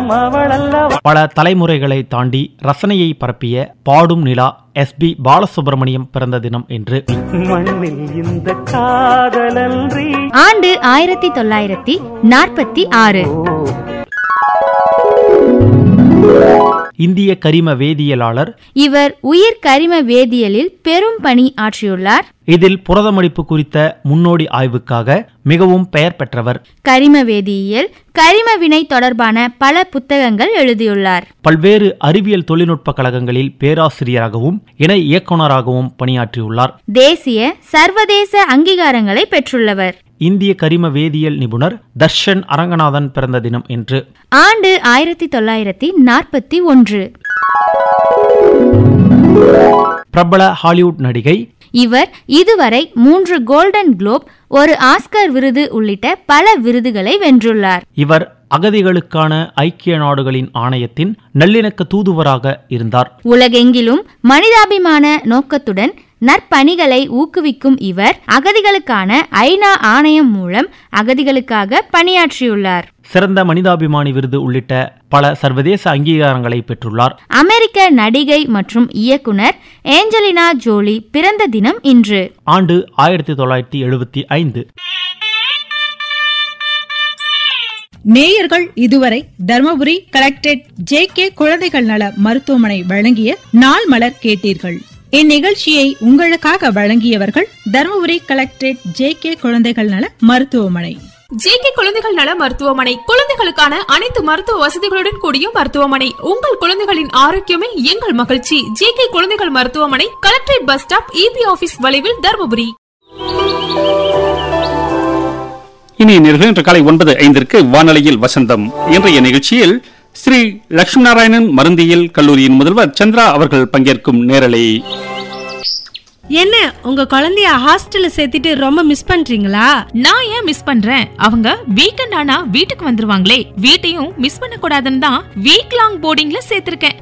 காலம் அவளல்லவா பல தலைமுறைகளை தாண்டி ரசனையை பரப்பிய பாடும் நிலா எஸ் பி பாலசுப்ரமணியம் பிறந்த தினம் என்று மண்ணில் இந்த காதலன்றி ஆண்டு ஆயிரத்தி தொள்ளாயிரத்தி நாற்பத்தி ஆறு இந்திய கரிம வேதியியலாளர் இவர் உயிர் கரிம வேதியியலில் பெரும் பணி ஆற்றியுள்ளார் இதில் புரதமடிப்பு குறித்த முன்னோடி ஆய்வுக்காக மிகவும் பெயர் பெற்றவர் கரிம வேதியியல் கரிம வினை தொடர்பான பல புத்தகங்கள் எழுதியுள்ளார் பல்வேறு அறிவியல் தொழில்நுட்ப கழகங்களில் பேராசிரியராகவும் இணை இயக்குநராகவும் பணியாற்றியுள்ளார் தேசிய சர்வதேச அங்கீகாரங்களை பெற்றுள்ளவர் இந்திய கரிம வேதியியல் நிபுணர் தர்ஷன் அரங்கநாதன் பிறந்த தினம் என்று ஆண்டு ஆயிரத்தி தொள்ளாயிரத்தி நாற்பத்தி ஒன்று பிரபல ஹாலிவுட் நடிகை இவர் இதுவரை மூன்று கோல்டன் குளோப் ஒரு ஆஸ்கர் விருது உள்ளிட்ட பல விருதுகளை வென்றுள்ளார் இவர் அகதிகளுக்கான ஐக்கிய நாடுகளின் ஆணையத்தின் நல்லிணக்க தூதுவராக இருந்தார் உலகெங்கிலும் மனிதாபிமான நோக்கத்துடன் நற்பணிகளை ஊக்குவிக்கும் இவர் அகதிகளுக்கான ஐநா ஆணையம் மூலம் அகதிகளுக்காக பணியாற்றியுள்ளார் சிறந்த மனிதாபிமானி விருது உள்ளிட்ட பல சர்வதேச அங்கீகாரங்களை பெற்றுள்ளார் அமெரிக்க நடிகை மற்றும் இயக்குனர் ஏஞ்சலினா ஜோலி பிறந்த தினம் இன்று ஆண்டு ஆயிரத்தி தொள்ளாயிரத்தி எழுபத்தி ஐந்து நேயர்கள் இதுவரை தர்மபுரி கலெக்டரேட் ஜே கே குழந்தைகள் நல மருத்துவமனை வழங்கிய நாள் மலர் கேட்டீர்கள் இந்நிகழ்ச்சியை உங்களுக்காக வழங்கியவர்கள் தர்மபுரி கலெக்டரேட் ஜே கே குழந்தைகள் நல மருத்துவமனை ஜேகே குழந்தைகள் நல மருத்துவமனை குழந்தைகளுக்கான அனைத்து மருத்துவ வசதிகளுடன் கூடிய மருத்துவமனை உங்கள் குழந்தைகளின் ஆரோக்கியமே எங்கள் மகிழ்ச்சி ஜேகே குழந்தைகள் மருத்துவமனை collectorate bus stop EB office வளைவில் தருமபுரி இனி நேர்கள் இன்று காலை ஒன்பது ஐந்திற்கு வானொலியில் வசந்தம் இன்றைய நிகழ்ச்சியில் ஸ்ரீ லட்சுமி நாராயணன் மருந்தியல் கல்லூரியின் முதல்வர் சந்திரா அவர்கள் பங்கேற்கும் நேரலை என்ன உங்க குழந்தைய ஹாஸ்டல்ல சேர்த்துட்டு ரொம்ப மிஸ் பண்றீங்களா நான் ஏன் மிஸ் பண்றேன் அவங்க வீக்கெண்ட் ஆனா வீட்டுக்கு வந்துருவாங்களே வீட்டையும் மிஸ் பண்ண கூடாதுன்னு தான் வீக் லாங் போர்டிங்ல சேர்த்திருக்கேன்